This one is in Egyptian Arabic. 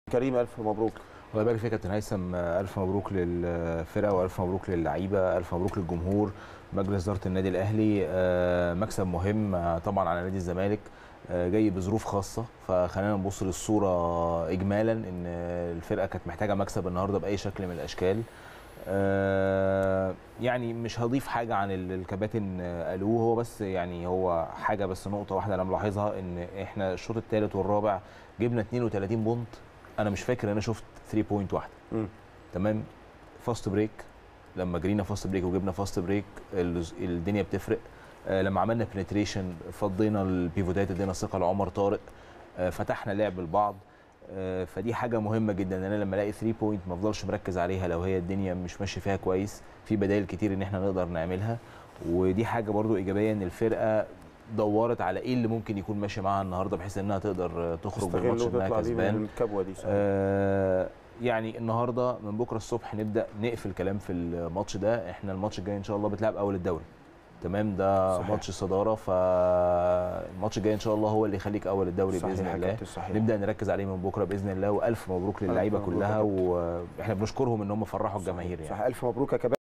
كريم الف مبروك الله يبارك فيك يا كابتن هيثم الف مبروك للفرقه والف مبروك للعيبه الف مبروك للجمهور مجلس اداره النادي الاهلي آه، مكسب مهم آه، طبعا على نادي الزمالك آه، جاي بظروف خاصه فخلينا نبص للصوره اجمالا ان الفرقه كانت محتاجه مكسب النهارده باي شكل من الاشكال آه، يعني مش هضيف حاجه عن اللي الكباتن قالوه هو بس يعني هو حاجه بس نقطه واحده انا ملاحظها ان احنا الشوط الثالث والرابع جبنا 32 بونت انا مش فاكر ان انا شفت 3 بوينت واحده مم. تمام فاست بريك لما جرينا فاست بريك وجبنا فاست بريك ال- الدنيا بتفرق آه، لما عملنا بنتريشن فضينا البيفوتات ادينا ثقه لعمر طارق آه، فتحنا لعب لبعض آه، فدي حاجه مهمه جدا ان انا لما الاقي 3 بوينت ما افضلش مركز عليها لو هي الدنيا مش ماشيه فيها كويس في بدائل كتير ان احنا نقدر نعملها ودي حاجه برضو ايجابيه ان الفرقه دورت على ايه اللي ممكن يكون ماشي معاها النهارده بحيث انها تقدر آه، تخرج تستغل بالماتش انها وتطلع بيه كسبان من الكبوه دي صحيح. آه يعني النهارده من بكره الصبح نبدا نقفل كلام في الماتش ده احنا الماتش الجاي ان شاء الله بتلعب اول الدوري تمام ده صحيح. ماتش صداره فالماتش الجاي ان شاء الله هو اللي يخليك اول الدوري صحيح باذن يا الله كابتن، صحيح. نبدا نركز عليه من بكره باذن الله والف مبروك للعيبه مبروك يا كلها كابتن. واحنا بنشكرهم ان هم فرحوا الجماهير يعني صح الف مبروك يا كباتن